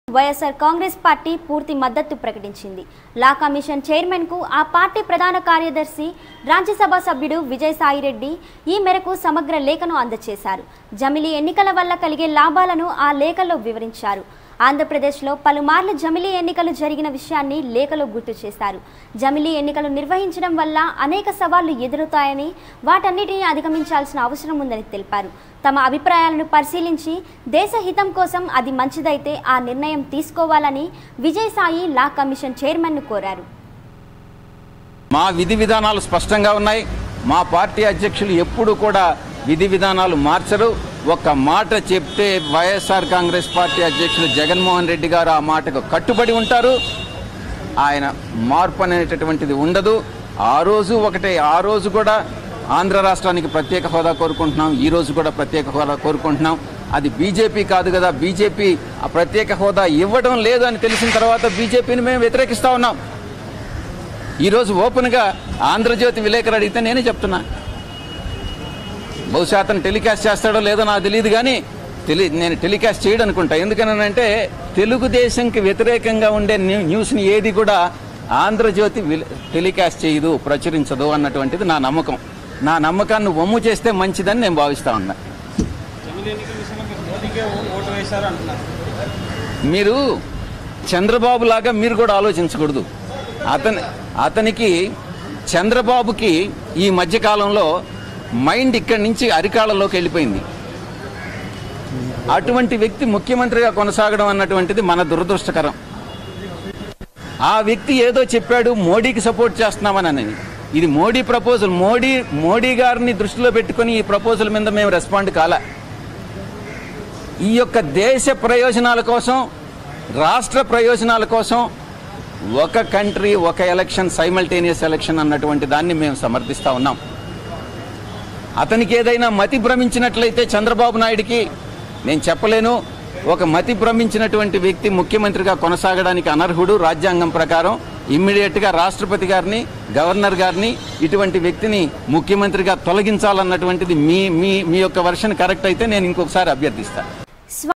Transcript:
YSR Congress party పూర్తి మద్దతు ప్రకటించింది లా కమిషన్ చైర్మన్కు ఆ పార్టీ ప్రధాన కార్యదర్శి రాజ్యసభ సభ్యుడు విజయసాయిరెడ్డి ఈ మేరకు సమగ్ర లేఖను అందజేశారు జమిలీ ఎన్నికల వల్ల కలిగే లాభాలను ఆ లేఖలో వివరించారు ఆంధ్రప్రదేశ్లో పలుమార్లు జమిలీ ఎన్నికలు జరిగిన విషయాన్ని లేఖలో గుర్తు చేశారు జమిలీ ఎన్నికలు నిర్వహించడం వల్ల అనేక సవాళ్లు ఎదురవుతాయని వాటన్నిటిని అధిగమించాల్సిన అవసరం ఉందని తెలిపారు తమ అభిప్రాయాలను పరిశీలించి దేశ హితం కోసం అది మంచిదైతే ఆ నిర్ణయం తీసుకోవాలని విజయసాయి లా కమిషన్ చైర్మన్ను కోరారు మా విధి విధానాలు స్పష్టంగా ఉన్నాయి మా పార్టీ అధ్యక్షులు ఎప్పుడు కూడా విధి విధానాలు మార్చరు ఒక్క మాట చెప్తే వైఎస్ఆర్ కాంగ్రెస్ పార్టీ అధ్యక్షులు జగన్మోహన్ రెడ్డి గారు ఆ మాటకు కట్టుబడి ఉంటారు ఆయన మార్పు అనేటటువంటిది ఉండదు ఆ రోజు ఒకటే ఆ రోజు కూడా ఆంధ్ర రాష్ట్రానికి ప్రత్యేక హోదా కోరుకుంటున్నాం ఈ రోజు కూడా ప్రత్యేక హోదా కోరుకుంటున్నాం అది బీజేపీ కాదు కదా బీజేపీ ఆ ప్రత్యేక హోదా ఇవ్వడం లేదు అని తెలిసిన తర్వాత బీజేపీని మేము వ్యతిరేకిస్తా ఉన్నాం ఈరోజు ఓపెన్గా ఆంధ్రజ్యోతి విలేకరు అడిగితే నేనే చెప్తున్నా బహుశా అతను టెలికాస్ట్ చేస్తాడో లేదో నాకు తెలియదు కానీ తెలి నేను టెలికాస్ట్ చేయడం అనుకుంటా ఎందుకనంటే తెలుగుదేశంకి వ్యతిరేకంగా ఉండే న్యూ- న్యూస్ని ఏది కూడా ఆంధ్రజ్యోతి విల- టెలికాస్ట్ చేయదు ప్రచురించదు అన్నటువంటిది నా నమ్మకం నా నమ్మకాన్ని వమ్ము చేస్తే మంచిదని నేను భావిస్తా ఉన్నా జమిలీ ఎన్నికల విషయంలో మీరు మోదీకే ఓ- ఓటు వేశారు అంటున్నారు మీరు చంద్రబాబు లాగా మీరు కూడా ఆలోచించకూడదు అతని అతనికి చంద్రబాబుకి ఈ మధ్యకాలంలో మైండ్ ఇక్కడి నుంచి అరికాళ్ళలోకి వెళ్ళిపోయింది అటువంటి వ్యక్తి ముఖ్యమంత్రిగా కొనసాగడం అన్నటువంటిది మన దురదృష్టకరం ఆ వ్యక్తి ఏదో చెప్పాడు మోడీకి సపోర్ట్ చేస్తున్నామని అని ఇది మోడీ ప్రపోజల్ మోడీ మోడీ గారిని దృష్టిలో పెట్టుకొని ఈ ప్రపోజల్ మీద మేము రెస్పాండ్ కాలే ఈ యొక్క దేశ ప్రయోజనాల కోసం రాష్ట్ర ప్రయోజనాల కోసం ఒక కంట్రీ ఒక ఎలక్షన్ సైమల్టేనియస్ ఎలక్షన్ అన్నటువంటి దాన్ని మేము సమర్థిస్తా ఉన్నాం అతనికి ఏదైనా మతి భ్రమించినట్లయితే చంద్రబాబు నాయుడికి నేను చెప్పలేను ఒక మతి భ్రమించినటువంటి వ్యక్తి ముఖ్యమంత్రిగా కొనసాగడానికి అనర్హుడు రాజ్యాంగం ప్రకారం ఇమ్మీడియట్గా రాష్ట్రపతి గారిని గవర్నర్ గారిని ఇటువంటి వ్యక్తిని ముఖ్యమంత్రిగా తొలగించాలన్నటువంటిది మీ మీ మీ యొక్క వర్షన్ కరెక్ట్ అయితే నేను ఇంకొకసారి అభ్యర్థిస్తాను